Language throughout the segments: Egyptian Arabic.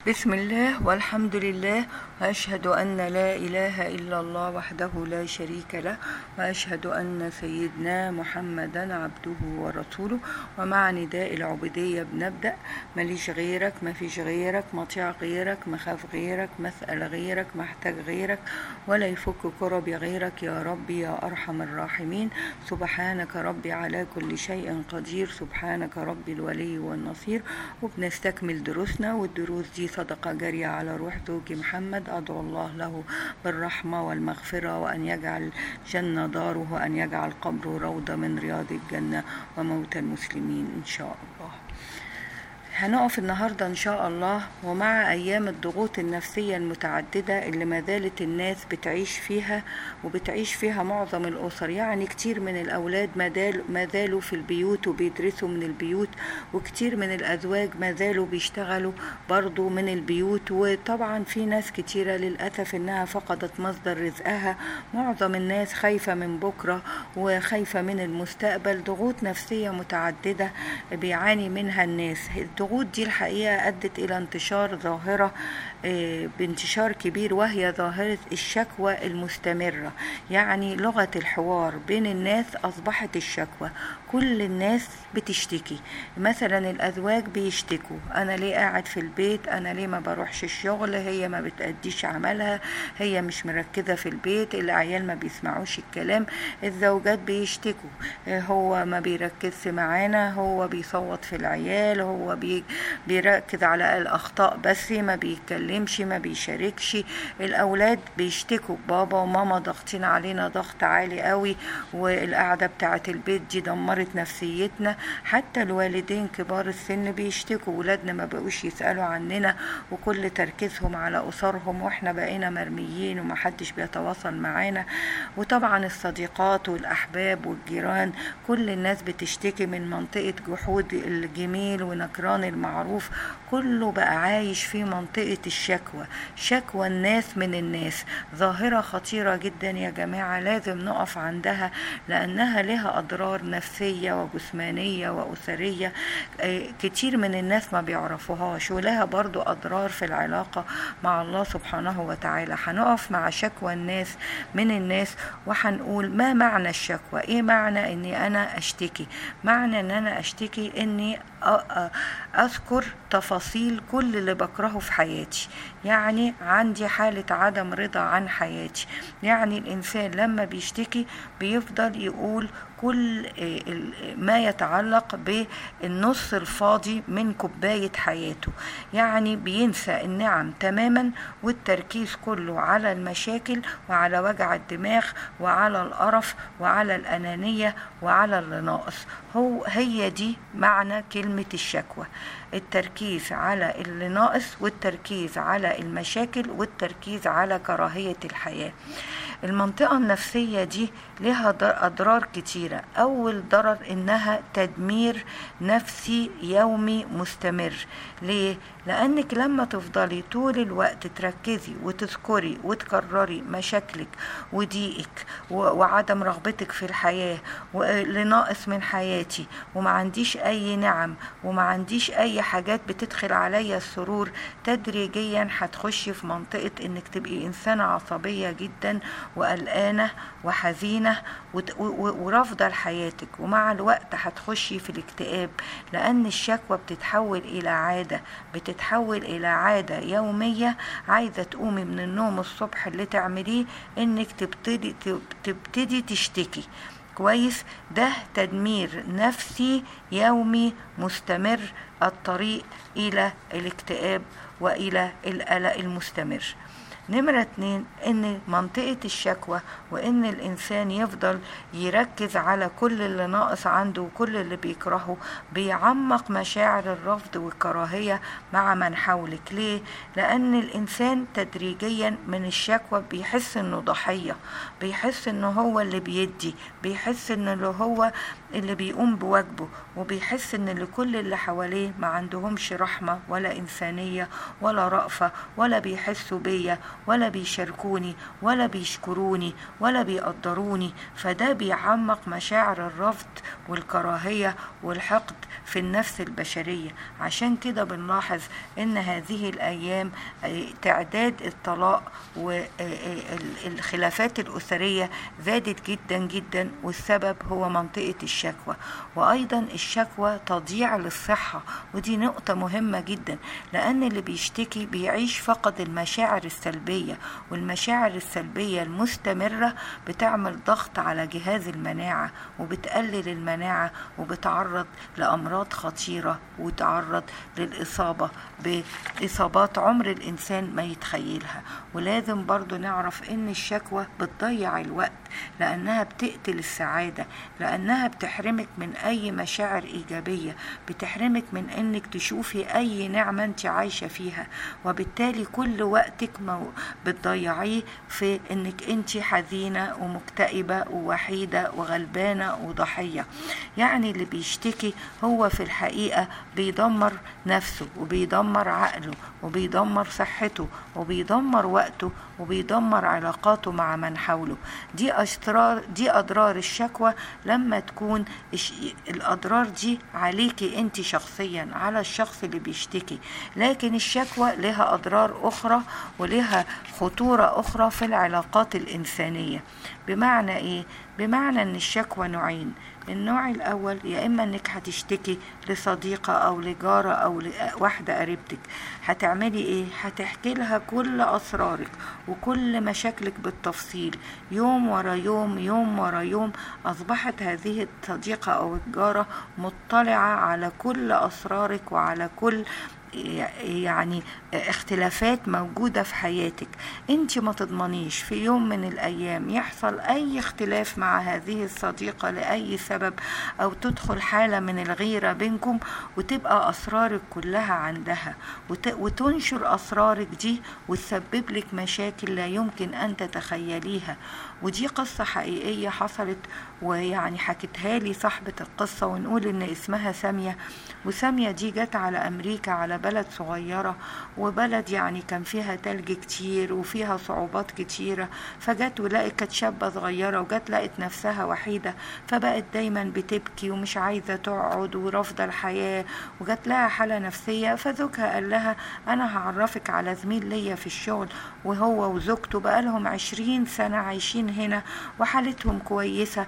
بسم الله والحمد لله وأشهد أن لا إله إلا الله وحده لا شريك له وأشهد أن سيدنا محمدا عبده ورسوله ومع نداء العبودية بنبدأ ماليش غيرك ما فيش غيرك مطيع غيرك مخاف غيرك مسأل غيرك محتاج غيرك ولا يفك كربي غيرك يا ربي يا أرحم الراحمين سبحانك ربي على كل شيء قدير سبحانك ربي الولي والنصير وبنستكمل دروسنا والدروس دي صدقة جارية على روح زوجي محمد أدعو الله له بالرحمة والمغفرة وأن يجعل جنة داره وأن يجعل قبره روضة من رياض الجنة وموت المسلمين إن شاء الله هنقف النهاردة إن شاء الله ومع أيام الضغوط النفسية المتعددة اللي ما زالت الناس بتعيش فيها وبتعيش فيها معظم الأسر يعني كتير من الأولاد ما زالوا في البيوت وبيدرسوا من البيوت وكتير من الأزواج ما زالوا بيشتغلوا برضو من البيوت وطبعا في ناس كتيرة للأسف إنها فقدت مصدر رزقها معظم الناس خايفة من بكرة وخايفة من المستقبل ضغوط نفسية متعددة بيعاني منها الناس الضغوط دي الحقيقة أدت إلى انتشار ظاهرة بانتشار كبير وهي ظاهرة الشكوى المستمرة يعني لغة الحوار بين الناس أصبحت الشكوى كل الناس بتشتكي مثلا الأزواج بيشتكوا أنا ليه قاعد في البيت أنا ليه ما بروحش الشغل هي ما بتأديش عملها هي مش مركزة في البيت العيال ما بيسمعوش الكلام الزوجات بيشتكوا هو ما بيركزش معانا هو بيصوت في العيال هو بي بيركز على الأخطاء بس ما بيتكلمش ما بيشاركش الأولاد بيشتكوا بابا وماما ضاغطين علينا ضغط عالي قوي والقعدة بتاعة البيت دي دمرت نفسيتنا حتى الوالدين كبار السن بيشتكوا ولادنا ما بقوش يسألوا عننا وكل تركيزهم على أسرهم واحنا بقينا مرميين ومحدش بيتواصل معانا وطبعا الصديقات والأحباب والجيران كل الناس بتشتكي من منطقة جحود الجميل ونكران المعروف كله بقى عايش في منطقة الشكوى شكوى الناس من الناس ظاهرة خطيرة جدا يا جماعة لازم نقف عندها لأنها لها أضرار نفسية وجسمانية وأسرية كتير من الناس ما بيعرفوهاش ولها برضو أضرار في العلاقة مع الله سبحانه وتعالى هنقف مع شكوى الناس من الناس وهنقول ما معنى الشكوى ايه معنى اني انا اشتكي معنى ان انا اشتكي اني اذكر تفاصيل كل اللي بكرهه في حياتي يعني عندي حالة عدم رضا عن حياتي يعني الإنسان لما بيشتكي بيفضل يقول كل ما يتعلق بالنص الفاضي من كوباية حياته يعني بينسى النعم تماما والتركيز كله على المشاكل وعلى وجع الدماغ وعلى القرف وعلى الأنانية وعلى اللي ناقص هو هي دي معنى كلمة الشكوى التركيز على اللي ناقص والتركيز على المشاكل والتركيز على كراهية الحياة المنطقة النفسية دي لها أضرار كتيرة أول ضرر إنها تدمير نفسي يومي مستمر ليه؟ لأنك لما تفضلي طول الوقت تركزي وتذكري وتكرري مشاكلك وضيقك وعدم رغبتك في الحياة واللي ناقص من حياتي وما عنديش أي نعم وما عنديش أي حاجات بتدخل عليا السرور تدريجيا هتخشي في منطقة إنك تبقي إنسانة عصبية جدا وقلقانة وحزينة ورافضة لحياتك ومع الوقت هتخشي في الاكتئاب لأن الشكوى بتتحول إلى عادة بتتحول إلى عادة يومية عايزة تقومي من النوم الصبح اللي تعمليه إنك تبتدي تبتدي تشتكي كويس ده تدمير نفسي يومي مستمر الطريق إلى الاكتئاب وإلى القلق المستمر نمرة اتنين ان منطقة الشكوى وان الانسان يفضل يركز على كل اللي ناقص عنده وكل اللي بيكرهه بيعمق مشاعر الرفض والكراهية مع من حولك ليه؟ لان الانسان تدريجيا من الشكوى بيحس انه ضحية بيحس انه هو اللي بيدي بيحس انه هو اللي بيقوم بواجبه وبيحس ان اللي كل اللي حواليه ما عندهمش رحمة ولا انسانية ولا رأفة ولا بيحسوا بيا ولا بيشاركوني ولا بيشكروني ولا بيقدروني فده بيعمق مشاعر الرفض والكراهية والحقد في النفس البشرية عشان كده بنلاحظ ان هذه الايام تعداد الطلاق والخلافات الاسرية زادت جدا جدا والسبب هو منطقة الشكوى وايضا الشكوى تضييع للصحة ودي نقطة مهمة جدا لان اللي بيشتكي بيعيش فقد المشاعر السلبية والمشاعر السلبية المستمرة بتعمل ضغط على جهاز المناعة وبتقلل المناعة وبتعرض لأمراض خطيرة وتعرض للإصابة بإصابات عمر الإنسان ما يتخيلها ولازم برضو نعرف إن الشكوى بتضيع الوقت لأنها بتقتل السعادة لأنها بتحرمك من أي مشاعر إيجابية بتحرمك من إنك تشوفي أي نعمة أنت عايشة فيها وبالتالي كل وقتك بتضيعيه في إنك أنت حزينة ومكتئبة ووحيدة وغلبانة وضحية يعني اللي بيشتكي هو في الحقيقة بيدمر نفسه وبيدمر عقله وبيدمر صحته وبيدمر وقته وبيدمر علاقاته مع من حوله دي أسرار دي أضرار الشكوى لما تكون الأضرار دي عليكي أنت شخصيا على الشخص اللي بيشتكي لكن الشكوى لها أضرار أخرى ولها خطورة أخرى في العلاقات الإنسانية بمعنى إيه؟ بمعنى أن الشكوى نوعين النوع الأول يا إما إنك هتشتكي لصديقة أو لجارة أو لواحدة قريبتك هتعملي إيه؟ هتحكي لها كل أسرارك وكل مشاكلك بالتفصيل يوم ورا يوم يوم ورا يوم أصبحت هذه الصديقة أو الجارة مطلعة على كل أسرارك وعلى كل يعني اختلافات موجودة في حياتك انت ما تضمنيش في يوم من الايام يحصل اي اختلاف مع هذه الصديقة لأي سبب او تدخل حالة من الغيرة بينكم وتبقى اسرارك كلها عندها وتنشر اسرارك دي وتسبب لك مشاكل لا يمكن ان تتخيليها ودي قصة حقيقية حصلت ويعني حكتها لي صاحبة القصة ونقول ان اسمها سامية وسامية دي جت على امريكا على بلد صغيرة وبلد يعني كان فيها تلج كتير وفيها صعوبات كتيرة فجت ولقت كانت شابة صغيرة وجت لقت نفسها وحيدة فبقت دايما بتبكي ومش عايزة تقعد ورافضة الحياة وجت لها حالة نفسية فزوجها قال لها أنا هعرفك على زميل ليا في الشغل وهو وزوجته بقالهم عشرين سنة عايشين هنا وحالتهم كويسة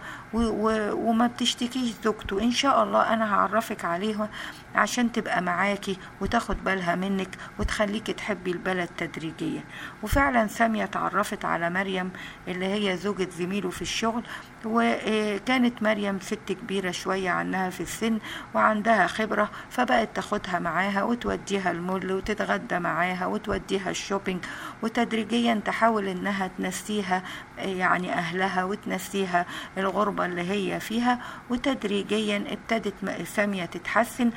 وما بتشتكيش زوجته إن شاء الله أنا هعرفك عليها عشان تبقى معاكي وتاخد بالها منك وتخليكي تحبي البلد تدريجيا وفعلا سامية تعرفت على مريم اللي هي زوجة زميله في الشغل وكانت مريم ست كبيرة شوية عنها في السن وعندها خبرة فبقت تاخدها معاها وتوديها المول وتتغدى معاها وتوديها الشوبينج وتدريجيا تحاول انها تنسيها يعني اهلها وتنسيها الغربة اللي هي فيها وتدريجيا ابتدت سامية تتحسن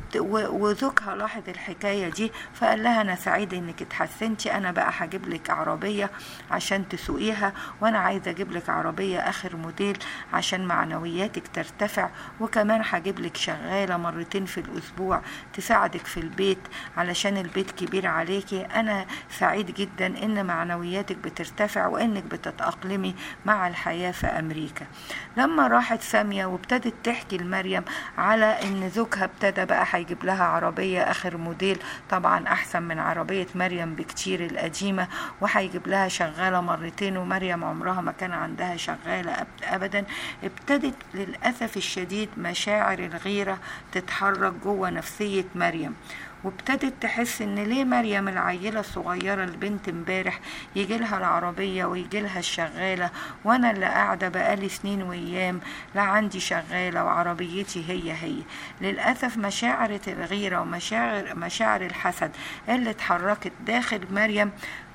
وزوجها لاحظ الحكاية دي فقال لها أنا سعيد إنك اتحسنتي أنا بقى هجيب لك عربية عشان تسوقيها وأنا عايزة أجيب لك عربية آخر موديل عشان معنوياتك ترتفع وكمان هجيب لك شغالة مرتين في الأسبوع تساعدك في البيت علشان البيت كبير عليكي أنا سعيد جدا إن معنوياتك بترتفع وإنك بتتأقلمي مع الحياة في أمريكا لما راحت سامية وابتدت تحكي لمريم على إن زوجها ابتدى بقى هيجيب لها عربية آخر موديل طبعا أحسن من عربية مريم بكتير القديمة وهيجيب لها شغالة مرتين ومريم عمرها ما كان عندها شغالة أبدا ابتدت للأسف الشديد مشاعر الغيرة تتحرك جوه نفسية مريم وابتدت تحس ان ليه مريم العيله الصغيره البنت امبارح يجي لها العربيه ويجي لها الشغاله وانا اللي قاعده بقالي سنين وايام لا عندي شغاله وعربيتي هي هي للاسف مشاعر الغيره ومشاعر مشاعر الحسد اللي اتحركت داخل مريم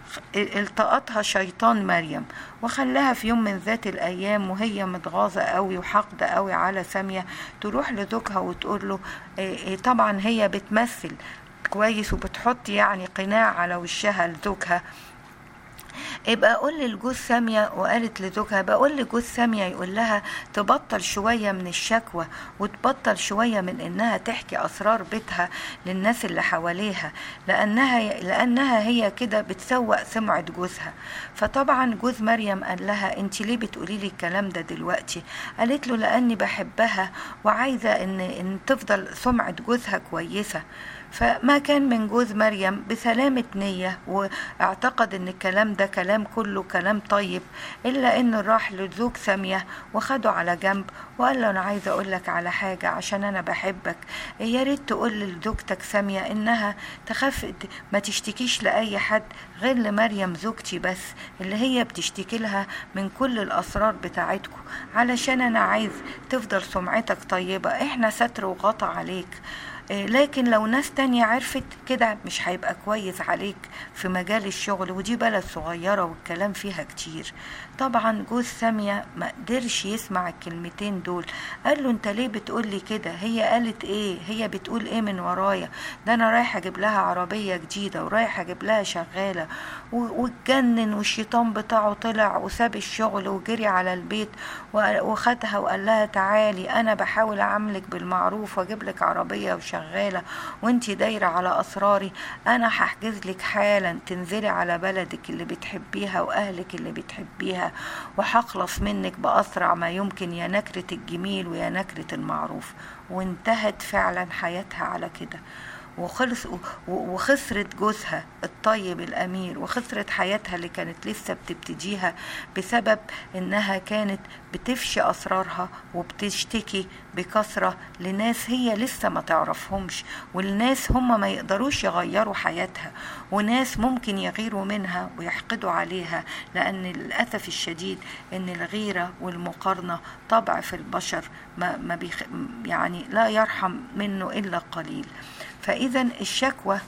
التقطها شيطان مريم وخلاها في يوم من ذات الايام وهي متغاظه قوي وحاقده قوي على ساميه تروح لزوجها وتقول له طبعا هي بتمثل كويس وبتحط يعني قناع على وشها لزوجها يبقى اقول لجوز ساميه وقالت لزوجها بقول لجوز ساميه يقول لها تبطل شويه من الشكوى وتبطل شويه من انها تحكي اسرار بيتها للناس اللي حواليها لانها لانها هي كده بتسوق سمعه جوزها فطبعا جوز مريم قال لها انت ليه بتقولي لي الكلام ده دلوقتي قالت له لاني بحبها وعايزه ان ان تفضل سمعه جوزها كويسه فما كان من جوز مريم بسلامة نية واعتقد ان الكلام ده كلام كله كلام طيب الا انه راح لزوج سامية وخده على جنب وقال له انا عايزة اقول لك على حاجة عشان انا بحبك يا ريت تقول لزوجتك سامية انها تخاف ما تشتكيش لاي حد غير لمريم زوجتي بس اللي هي بتشتكي لها من كل الاسرار بتاعتكم علشان انا عايز تفضل سمعتك طيبة احنا ستر وغطى عليك لكن لو ناس تانية عرفت كده مش هيبقى كويس عليك في مجال الشغل ودي بلد صغيرة والكلام فيها كتير طبعا جوز سامية ما قدرش يسمع الكلمتين دول قال له انت ليه بتقول لي كده هي قالت ايه هي بتقول ايه من ورايا ده انا رايح اجيب لها عربية جديدة ورايح اجيب لها شغالة واتجنن والشيطان بتاعه طلع وساب الشغل وجري على البيت وخدها وقال لها تعالي انا بحاول اعاملك بالمعروف واجيب لك عربية وشغالة وانتي دايرة على اسراري انا هحجز لك حالا تنزلي على بلدك اللي بتحبيها واهلك اللي بتحبيها وهخلص منك باسرع ما يمكن يا نكرة الجميل ويا نكرة المعروف وانتهت فعلا حياتها على كده وخلص وخسرت جوزها الطيب الامير وخسرت حياتها اللي كانت لسه بتبتديها بسبب انها كانت بتفشي اسرارها وبتشتكي بكثره لناس هي لسه ما تعرفهمش والناس هم ما يقدروش يغيروا حياتها وناس ممكن يغيروا منها ويحقدوا عليها لان للاسف الشديد ان الغيره والمقارنه طبع في البشر ما, ما بيخ يعني لا يرحم منه الا قليل فاذا الشكوى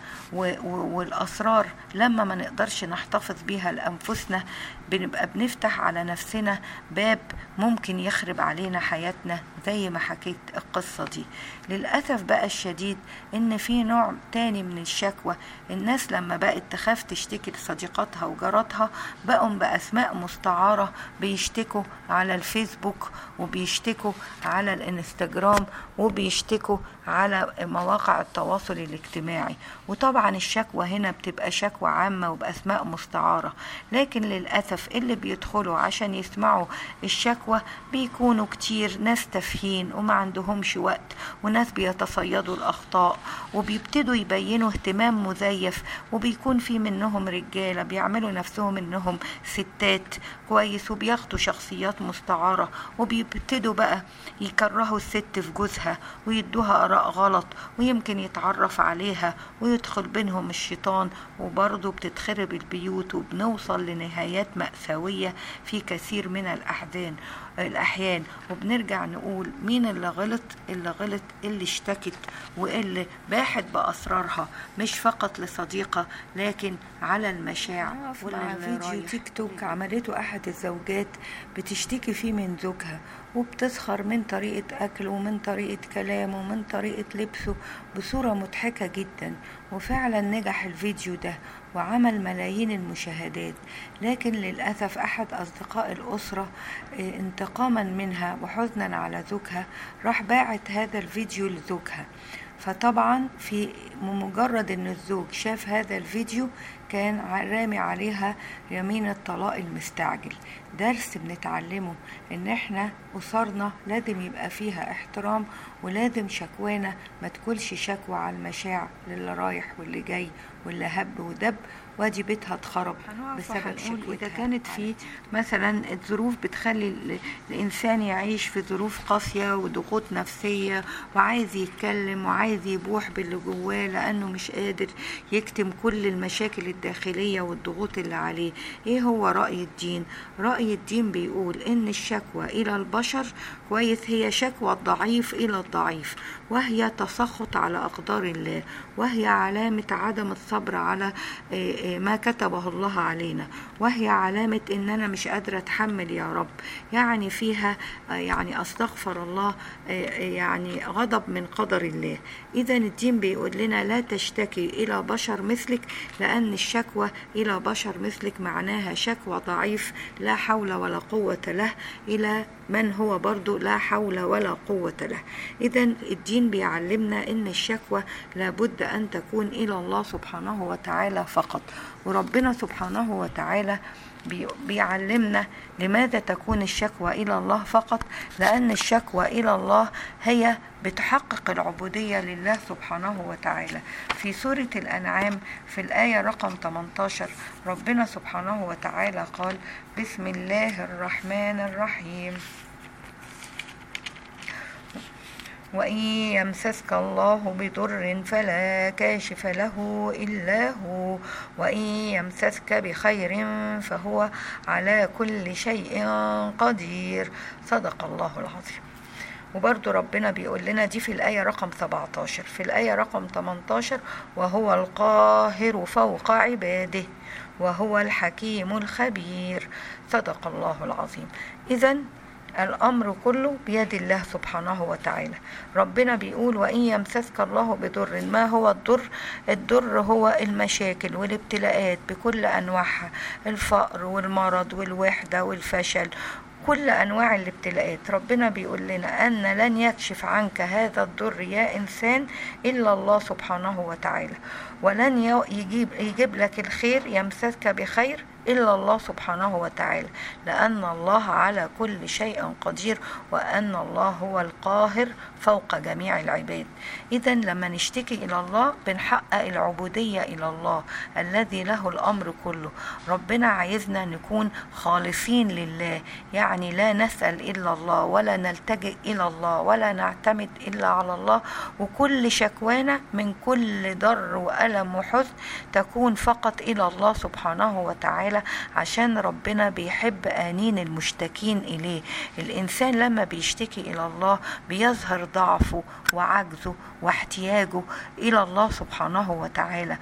والاسرار لما ما نقدرش نحتفظ بيها لانفسنا بنبقى بنفتح على نفسنا باب ممكن يخرب علينا حياتنا زي ما حكيت القصة دي للأسف بقى الشديد إن في نوع تاني من الشكوى الناس لما بقت تخاف تشتكي لصديقاتها وجاراتها بقوا بأسماء مستعارة بيشتكوا على الفيسبوك وبيشتكوا على الانستجرام وبيشتكوا على مواقع التواصل الاجتماعي وطبعا الشكوى هنا بتبقى شكوى عامة وبأسماء مستعارة لكن للأسف اللي بيدخلوا عشان يسمعوا الشكوى بيكونوا كتير ناس تافهين وما عندهمش وقت وناس بيتصيدوا الأخطاء وبيبتدوا يبينوا اهتمام مزيف وبيكون في منهم رجالة بيعملوا نفسهم انهم ستات كويس وبياخدوا شخصيات مستعارة وبيبتدوا بقى يكرهوا الست في جوزها ويدوها آراء غلط ويمكن يتعرف عليها ويدخل بينهم الشيطان وبرضه بتتخرب البيوت وبنوصل لنهايات مأساوية في كثير من الأحزان الأحيان وبنرجع نقول مين اللي غلط اللي غلط اللي اشتكت واللي باحت بأسرارها مش فقط لصديقة لكن على المشاعر مع فيديو تيك توك عملته أحد الزوجات بتشتكي فيه من زوجها وبتسخر من طريقة أكله ومن طريقة كلامه ومن طريقة لبسه بصورة مضحكة جدا وفعلا نجح الفيديو ده وعمل ملايين المشاهدات لكن للأسف أحد أصدقاء الأسرة انتقاما منها وحزنا على زوجها راح باعت هذا الفيديو لزوجها فطبعا في مجرد ان الزوج شاف هذا الفيديو كان رامي عليها يمين الطلاق المستعجل درس بنتعلمه ان احنا اسرنا لازم يبقى فيها احترام ولازم شكوانا ما تكونش شكوى على المشاعر للي رايح واللي جاي واللي هب ودب وادي بيتها اتخرب بسبب شكوتها إذا كانت في مثلا الظروف بتخلي الإنسان يعيش في ظروف قاسية وضغوط نفسية وعايز يتكلم وعايز يبوح باللي جواه لأنه مش قادر يكتم كل المشاكل الداخلية والضغوط اللي عليه إيه هو رأي الدين؟ رأي الدين بيقول إن الشكوى إلى البشر كويس هي شكوى الضعيف إلى الضعيف وهي تسخط على أقدار الله وهي علامة عدم الثقة الصبر على ما كتبه الله علينا وهي علامة إن أنا مش قادرة أتحمل يا رب يعني فيها يعني أستغفر الله يعني غضب من قدر الله إذا الدين بيقول لنا لا تشتكي إلى بشر مثلك لأن الشكوى إلى بشر مثلك معناها شكوى ضعيف لا حول ولا قوة له إلى من هو برضو لا حول ولا قوة له إذا الدين بيعلمنا إن الشكوى لابد أن تكون إلى الله سبحانه وتعالى فقط وربنا سبحانه وتعالى بيعلمنا لماذا تكون الشكوى إلى الله فقط لأن الشكوى إلى الله هي بتحقق العبودية لله سبحانه وتعالى في سورة الأنعام في الآية رقم 18 ربنا سبحانه وتعالى قال بسم الله الرحمن الرحيم وإن يمسسك الله بضر فلا كاشف له إلا هو وإن يمسسك بخير فهو على كل شيء قدير صدق الله العظيم وبرضو ربنا بيقول لنا دي في الآية رقم 17 في الآية رقم 18 وهو القاهر فوق عباده وهو الحكيم الخبير صدق الله العظيم إذا الأمر كله بيد الله سبحانه وتعالى ربنا بيقول وإن يمسسك الله بضر ما هو الضر الضر هو المشاكل والابتلاءات بكل أنواعها الفقر والمرض والوحدة والفشل كل انواع الابتلاءات ربنا بيقول لنا ان لن يكشف عنك هذا الضر يا انسان الا الله سبحانه وتعالى ولن يجيب يجيب لك الخير يمسسك بخير إلا الله سبحانه وتعالى لأن الله على كل شيء قدير وأن الله هو القاهر فوق جميع العباد إذا لما نشتكي إلى الله بنحقق العبودية إلى الله الذي له الأمر كله ربنا عايزنا نكون خالصين لله يعني لا نسأل إلا الله ولا نلتجئ إلى الله ولا نعتمد إلا على الله وكل شكوانا من كل ضر وألم وحزن تكون فقط إلى الله سبحانه وتعالى عشان ربنا بيحب آنين المشتكين إليه الإنسان لما بيشتكي إلى الله بيظهر ضعفه وعجزه واحتياجه إلى الله سبحانه وتعالى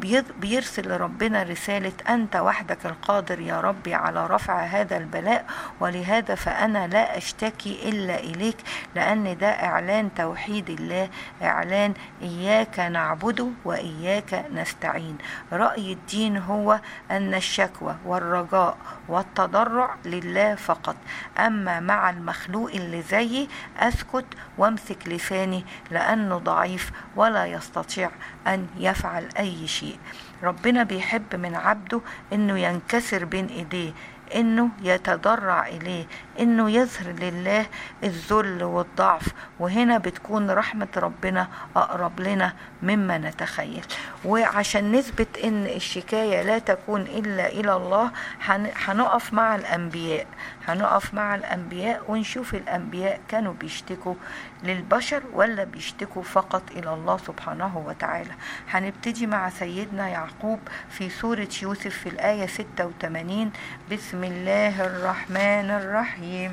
وبيرسل لربنا رسالة أنت وحدك القادر يا ربي على رفع هذا البلاء ولهذا فأنا لا أشتكي إلا إليك لأن ده إعلان توحيد الله إعلان إياك نعبد وإياك نستعين رأي الدين هو أن الشكوى والرجاء والتضرع لله فقط أما مع المخلوق اللي زيي أسكت وامسك لساني لأنه ضعيف ولا يستطيع أن يفعل أي شيء ربنا بيحب من عبده أنه ينكسر بين إيديه انه يتضرع اليه انه يظهر لله الذل والضعف وهنا بتكون رحمة ربنا اقرب لنا مما نتخيل وعشان نثبت ان الشكاية لا تكون الا الى الله هنقف مع الانبياء هنقف مع الانبياء ونشوف الانبياء كانوا بيشتكوا للبشر ولا بيشتكوا فقط الى الله سبحانه وتعالى هنبتدي مع سيدنا يعقوب في سورة يوسف في الآية 86 بسم الله الرحمن الرحيم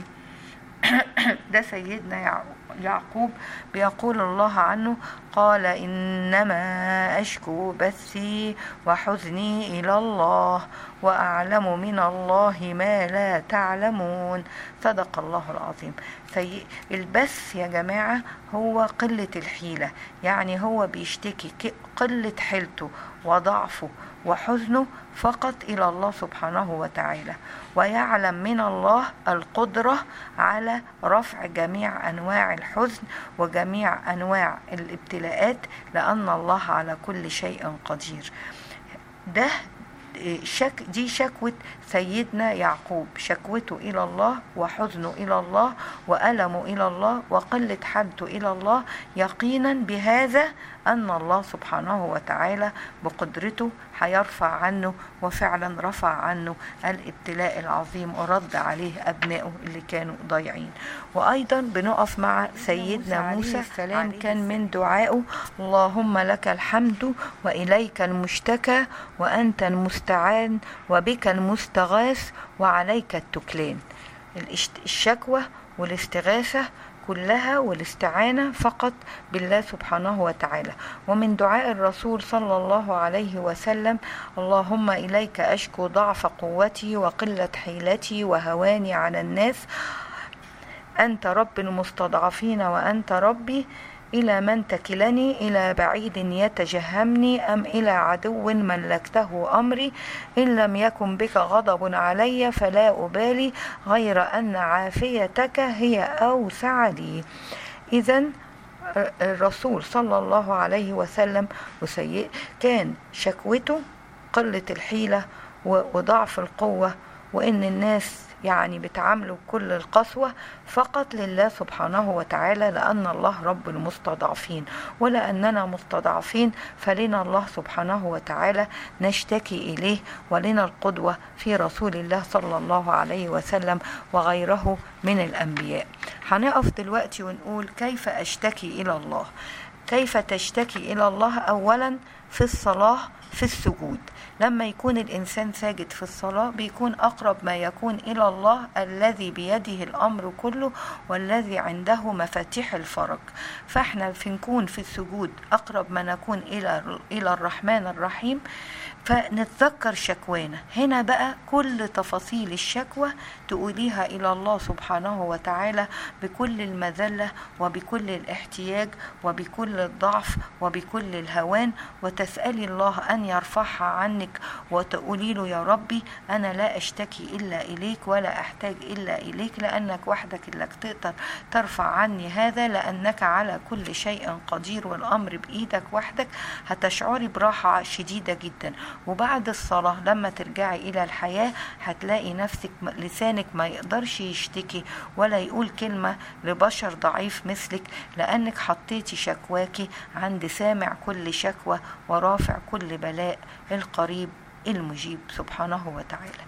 ده سيدنا يعقوب بيقول الله عنه قال إنما أشكو بثي وحزني إلى الله وأعلم من الله ما لا تعلمون صدق الله العظيم في البث يا جماعة هو قلة الحيلة يعني هو بيشتكي قلة حيلته وضعفه وحزنه فقط إلى الله سبحانه وتعالى ويعلم من الله القدرة على رفع جميع أنواع الحزن وجميع أنواع الابتلاءات لأن الله على كل شيء قدير ده شك دي شكوة سيدنا يعقوب شكوته إلى الله وحزنه إلى الله وألمه إلى الله وقلة حالته إلى الله يقينا بهذا أن الله سبحانه وتعالى بقدرته هيرفع عنه وفعلا رفع عنه الابتلاء العظيم ورد عليه أبنائه اللي كانوا ضايعين وأيضا بنقف مع سيدنا موسى السلام كان من دعائه اللهم لك الحمد وإليك المشتكى وأنت المستعان وبك المستغاث وعليك التكلان الشكوى والاستغاثة كلها والاستعانة فقط بالله سبحانه وتعالى ومن دعاء الرسول صلى الله عليه وسلم اللهم إليك أشكو ضعف قوتي وقلة حيلتي وهواني على الناس أنت رب المستضعفين وأنت ربي إلى من تكلني إلى بعيد يتجهمني أم إلى عدو ملكته أمري إن لم يكن بك غضب علي فلا أبالي غير أن عافيتك هي أوسع لي إذا الرسول صلى الله عليه وسلم وسيء كان شكوته قلة الحيلة وضعف القوة وإن الناس يعني بتعاملوا بكل القسوة فقط لله سبحانه وتعالى لأن الله رب المستضعفين ولأننا مستضعفين فلنا الله سبحانه وتعالى نشتكي إليه ولنا القدوة في رسول الله صلى الله عليه وسلم وغيره من الأنبياء هنقف دلوقتي ونقول كيف أشتكي إلى الله كيف تشتكي إلى الله أولا في الصلاة في السجود لما يكون الإنسان ساجد في الصلاة بيكون أقرب ما يكون إلى الله الذي بيده الأمر كله والذي عنده مفاتيح الفرج فإحنا في نكون في السجود أقرب ما نكون إلى إلى الرحمن الرحيم فنتذكر شكوانا هنا بقى كل تفاصيل الشكوى تقوليها إلى الله سبحانه وتعالى بكل المذلة وبكل الاحتياج وبكل الضعف وبكل الهوان وتسألي الله أن يرفعها عنك وتقولي له يا ربي أنا لا أشتكي إلا إليك ولا أحتاج إلا إليك لأنك وحدك اللي تقدر ترفع عني هذا لأنك على كل شيء قدير والأمر بإيدك وحدك هتشعري براحة شديدة جدا وبعد الصلاة لما ترجعي إلى الحياة هتلاقي نفسك لسانك ما يقدرش يشتكي ولا يقول كلمة لبشر ضعيف مثلك لأنك حطيتي شكواكي عند سامع كل شكوى ورافع كل بلاء القريب المجيب سبحانه وتعالى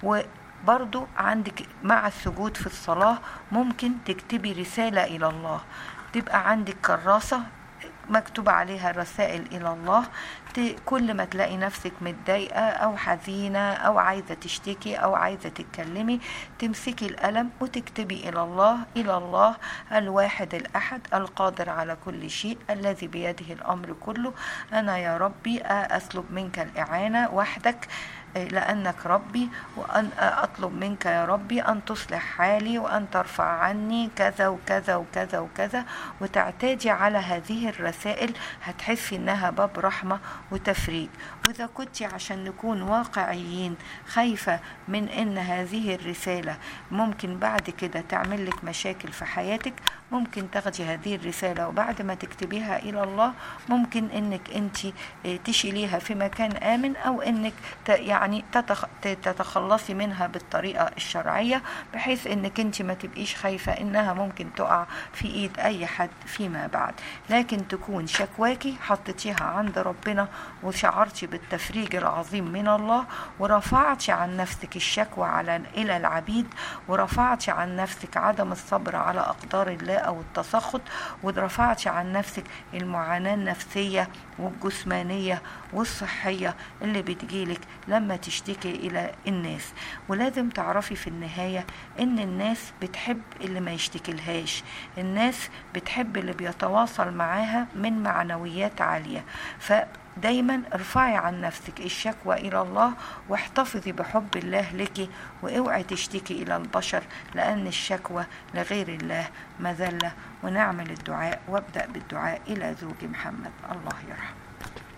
وبرضو عندك مع السجود في الصلاة ممكن تكتبي رسالة إلى الله تبقى عندك كراسة مكتوب عليها رسائل إلى الله كل ما تلاقي نفسك متضايقة أو حزينة أو عايزة تشتكي أو عايزة تتكلمي تمسكي القلم وتكتبي إلى الله إلى الله الواحد الأحد القادر على كل شيء الذي بيده الأمر كله أنا يا ربي أطلب منك الإعانة وحدك لأنك ربي وأن أطلب منك يا ربي أن تصلح حالي وأن ترفع عني كذا وكذا وكذا وكذا وتعتادي على هذه الرسائل هتحسي إنها باب رحمة وتفريج وإذا كنت عشان نكون واقعيين خايفة من إن هذه الرسالة ممكن بعد كده تعمل لك مشاكل في حياتك ممكن تاخدي هذه الرسالة وبعد ما تكتبيها إلى الله ممكن إنك أنت تشيليها في مكان آمن أو إنك يعني تتخلصي منها بالطريقة الشرعية بحيث إنك أنت ما تبقيش خايفة إنها ممكن تقع في إيد أي حد فيما بعد لكن تكون شكواكي حطيتيها عند ربنا وشعرتي بالتفريج العظيم من الله ورفعتي عن نفسك الشكوى على إلى العبيد ورفعتي عن نفسك عدم الصبر على أقدار الله أو التسخط ورفعتي عن نفسك المعاناة النفسية والجسمانية والصحية اللي بتجيلك لما تشتكي إلى الناس ولازم تعرفي في النهاية إن الناس بتحب اللي ما يشتكلهاش الناس بتحب اللي بيتواصل معاها من معنويات عالية ف دايما ارفعي عن نفسك الشكوى الى الله واحتفظي بحب الله لك واوعي تشتكي الى البشر لان الشكوى لغير الله مذله ونعمل الدعاء وابدا بالدعاء الى زوج محمد الله يرحمه